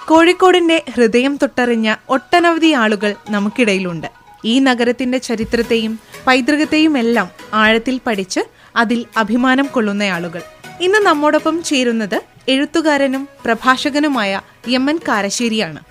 കോഴിക്കോടിന്റെ ഹൃദയം തൊട്ടറിഞ്ഞ ഒട്ടനവധി ആളുകൾ നമുക്കിടയിലുണ്ട് ഈ നഗരത്തിന്റെ ചരിത്രത്തെയും പൈതൃകത്തെയും എല്ലാം ആഴത്തിൽ പഠിച്ച് അതിൽ അഭിമാനം കൊള്ളുന്ന ആളുകൾ ഇന്ന് നമ്മോടൊപ്പം ചേരുന്നത് എഴുത്തുകാരനും പ്രഭാഷകനുമായ എം എൻ കാരശ്ശേരിയാണ്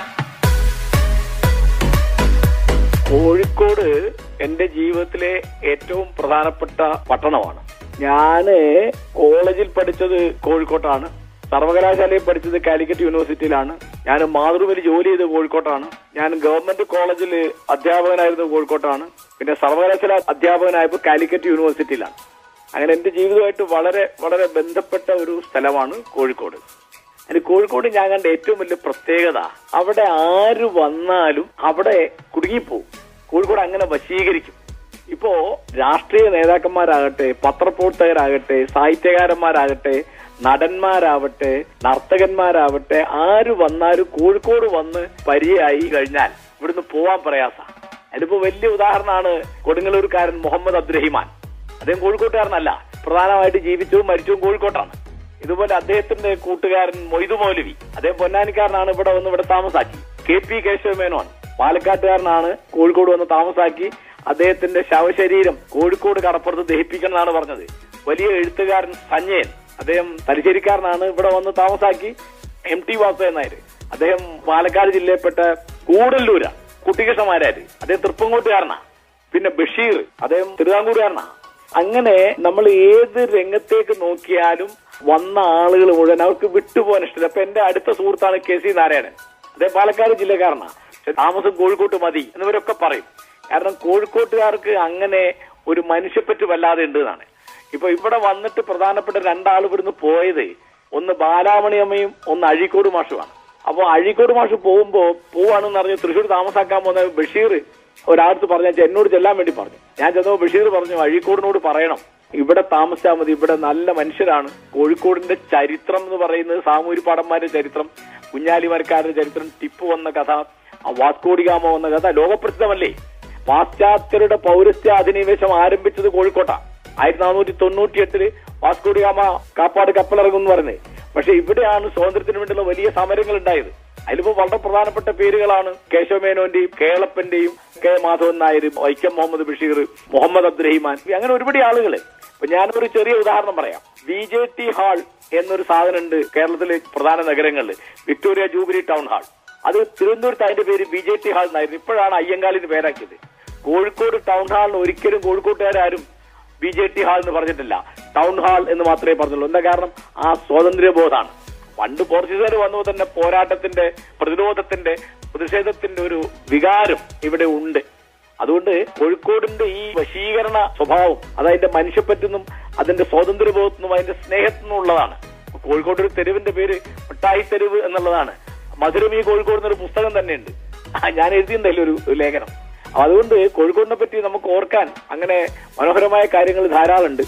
കോഴിക്കോട് എന്റെ ജീവിതത്തിലെ ഏറ്റവും പ്രധാനപ്പെട്ട പട്ടണമാണ് ഞാന് കോളേജിൽ പഠിച്ചത് കോഴിക്കോട്ടാണ് സർവകലാശാലയിൽ പഠിച്ചത് കാലിക്കറ്റ് യൂണിവേഴ്സിറ്റിയിലാണ് ഞാൻ മാതൃഭൂമിയിൽ ജോലി ചെയ്ത് കോഴിക്കോട്ടാണ് ഞാൻ ഗവൺമെന്റ് കോളേജിൽ അധ്യാപകനായിരുന്നു കോഴിക്കോട്ടാണ് പിന്നെ സർവകലാശാല അധ്യാപകനായപ്പോൾ കാലിക്കറ്റ് യൂണിവേഴ്സിറ്റിയിലാണ് അങ്ങനെ എന്റെ ജീവിതമായിട്ട് വളരെ വളരെ ബന്ധപ്പെട്ട ഒരു സ്ഥലമാണ് കോഴിക്കോട് അതിന് കോഴിക്കോട് ഞാൻ കണ്ട ഏറ്റവും വലിയ പ്രത്യേകത അവിടെ ആര് വന്നാലും അവിടെ കുടുങ്ങിപ്പോവും കോഴിക്കോട് അങ്ങനെ വശീകരിക്കും ഇപ്പോ രാഷ്ട്രീയ നേതാക്കന്മാരാകട്ടെ പത്രപ്രവർത്തകരാകട്ടെ സാഹിത്യകാരന്മാരാകട്ടെ നടന്മാരാവട്ടെ നർത്തകന്മാരാവട്ടെ ആര് വന്നാലും കോഴിക്കോട് വന്ന് പരിചയമായി കഴിഞ്ഞാൽ ഇവിടുന്ന് പോവാൻ പ്രയാസ അതിനിപ്പോ വലിയ ഉദാഹരണമാണ് കൊടുങ്ങല്ലൂർക്കാരൻ മുഹമ്മദ് അബ്ദുറഹിമാൻ അദ്ദേഹം കോഴിക്കോട്ടുകാരനല്ല പ്രധാനമായിട്ട് ജീവിച്ചതും മരിച്ചതും കോഴിക്കോട്ടാണ് ഇതുപോലെ അദ്ദേഹത്തിന്റെ കൂട്ടുകാരൻ മൊയ്തു മൗലവി അദ്ദേഹം പൊന്നാനിക്കാരനാണ് ഇവിടെ വന്ന് ഇവിടെ താമസാക്കി കെ പി കേശവ മേനോൻ പാലക്കാട്ടുകാരനാണ് കോഴിക്കോട് വന്ന് താമസാക്കി അദ്ദേഹത്തിന്റെ ശവശരീരം കോഴിക്കോട് കടപ്പുറത്ത് ദഹിപ്പിക്കണം എന്നാണ് പറഞ്ഞത് വലിയ എഴുത്തുകാരൻ സഞ്ജയൻ അദ്ദേഹം തലശ്ശേരിക്കാരനാണ് ഇവിടെ വന്ന് താമസാക്കി എം ടി വാസുദേവൻ നായർ അദ്ദേഹം പാലക്കാട് ജില്ലയിൽപ്പെട്ട കൂടല്ലൂരാണ് കുട്ടികൃഷ്ണമാരാര് അദ്ദേഹം തൃപ്പങ്കോട്ടുകാരനാ പിന്നെ ബഷീർ അദ്ദേഹം തിരുവിതാംകൂറുകാരനാ അങ്ങനെ നമ്മൾ ഏത് രംഗത്തേക്ക് നോക്കിയാലും വന്ന ആളുകൾ മുഴുവൻ അവർക്ക് വിട്ടുപോകാൻ ഇഷ്ടമില്ല അപ്പൊ എന്റെ അടുത്ത സുഹൃത്താണ് കെ സി നാരായണൻ അദ്ദേഹം പാലക്കാട് ജില്ലക്കാരനാണ് പക്ഷെ താമസം കോഴിക്കോട്ട് മതി എന്നിവരൊക്കെ പറയും കാരണം കോഴിക്കോട്ടുകാർക്ക് അങ്ങനെ ഒരു മനുഷ്യപ്പറ്റ് വല്ലാതെ ഉണ്ട് എന്നാണ് ഇപ്പൊ ഇവിടെ വന്നിട്ട് പ്രധാനപ്പെട്ട രണ്ടാൾ ഇവിടുന്ന് പോയത് ഒന്ന് ബാലാമണിയമ്മയും ഒന്ന് അഴീക്കോട് മാഷുമാണ് അപ്പൊ അഴീക്കോട് മാഷ് പോകുമ്പോ പോവാണെന്ന് അറിഞ്ഞ് തൃശ്ശൂർ താമസാക്കാൻ പോകുന്ന ബഷീർ ഒരാളത്ത് പറഞ്ഞ എന്നോട് ചെല്ലാൻ വേണ്ടി പറഞ്ഞു ഞാൻ ചെന്നപ്പോ ബഷീർ പറഞ്ഞു അഴീക്കോടിനോട് പറയണം ഇവിടെ താമസിച്ചാൽ മതി ഇവിടെ നല്ല മനുഷ്യരാണ് കോഴിക്കോടിന്റെ ചരിത്രം എന്ന് പറയുന്നത് സാമൂഹ്യപാടന്മാരുടെ ചരിത്രം കുഞ്ഞാലിമരക്കാരുടെ ചരിത്രം ടിപ്പു വന്ന കഥ ആ വാസ്കോഡിഗാമ വന്ന കഥ ലോകപ്രസിദ്ധമല്ലേ പാശ്ചാത്യരുടെ പൗരസ്ത്യ അധിനിവേശം ആരംഭിച്ചത് കോഴിക്കോട്ടാണ് ആയിരത്തി നാനൂറ്റി തൊണ്ണൂറ്റി എട്ടില് വാസ്കോഡിഗാമ കാപ്പാട് കപ്പലിറങ്ങും എന്ന് പറയുന്നത് പക്ഷെ ഇവിടെയാണ് സ്വാതന്ത്ര്യത്തിന് വേണ്ടിയുള്ള വലിയ സമരങ്ങൾ ഉണ്ടായത് അതിലിപ്പോ വളരെ പ്രധാനപ്പെട്ട പേരുകളാണ് കേശവമേനോന്റെയും കേളപ്പന്റെയും കെ മാധവൻ നായർ വൈക്കം മുഹമ്മദ് ബഷീർ മുഹമ്മദ് അബ്ദുറഹിമാൻ അങ്ങനെ ഒരുപാട് ആളുകൾ ഇപ്പൊ ഞാനൊരു ചെറിയ ഉദാഹരണം പറയാം ബി ജെ ടി ഹാൾ എന്നൊരു സാധനം ഉണ്ട് കേരളത്തിലെ പ്രധാന നഗരങ്ങളിൽ വിക്ടോറിയ ജൂബിലി ടൗൺ ഹാൾ അത് തിരുവനന്തപുരത്ത് അതിന്റെ പേര് ബി ജെ ടി ഹാൾ എന്നായിരുന്നു ഇപ്പോഴാണ് അയ്യങ്കാലിന് പേരാക്കിയത് കോഴിക്കോട് ടൗൺ ഹാളിന് ഒരിക്കലും കോഴിക്കോട്ടുകാരും ബി ജെ ടി ഹാൾ എന്ന് പറഞ്ഞിട്ടില്ല ടൗൺ ഹാൾ എന്ന് മാത്രമേ പറഞ്ഞുള്ളൂ എന്താ കാരണം ആ സ്വാതന്ത്ര്യബോധാണ് പണ്ട് പോർച്ചുഗീസുകാർ വന്നപ്പോൾ തന്നെ പോരാട്ടത്തിന്റെ പ്രതിരോധത്തിന്റെ പ്രതിഷേധത്തിന്റെ ഒരു വികാരം ഇവിടെ ഉണ്ട് അതുകൊണ്ട് കോഴിക്കോടിന്റെ ഈ വശീകരണ സ്വഭാവം അത് അതിന്റെ മനുഷ്യപ്പറ്റുന്നും അതിന്റെ സ്വാതന്ത്ര്യബോധത്തിനും അതിന്റെ സ്നേഹത്തിനും ഉള്ളതാണ് കോഴിക്കോട് ഒരു തെരുവിന്റെ പേര് മിഠായി തെരുവ് എന്നുള്ളതാണ് മധുരം ഈ കോഴിക്കോട് എന്നൊരു പുസ്തകം തന്നെയുണ്ട് ആ, ഞാൻ എഴുതിയിട്ടുണ്ടല്ലോ ഒരു ഒരു ലേഖനം അപ്പൊ അതുകൊണ്ട് കോഴിക്കോടിനെ പറ്റി നമുക്ക് ഓർക്കാൻ അങ്ങനെ മനോഹരമായ കാര്യങ്ങൾ ധാരാളമുണ്ട്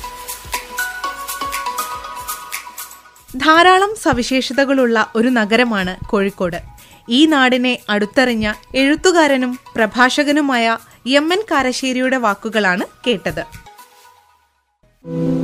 ധാരാളം സവിശേഷതകളുള്ള ഒരു നഗരമാണ് കോഴിക്കോട് ഈ നാടിനെ അടുത്തറിഞ്ഞ എഴുത്തുകാരനും പ്രഭാഷകനുമായ എം എൻ കാരശ്ശേരിയുടെ വാക്കുകളാണ് കേട്ടത്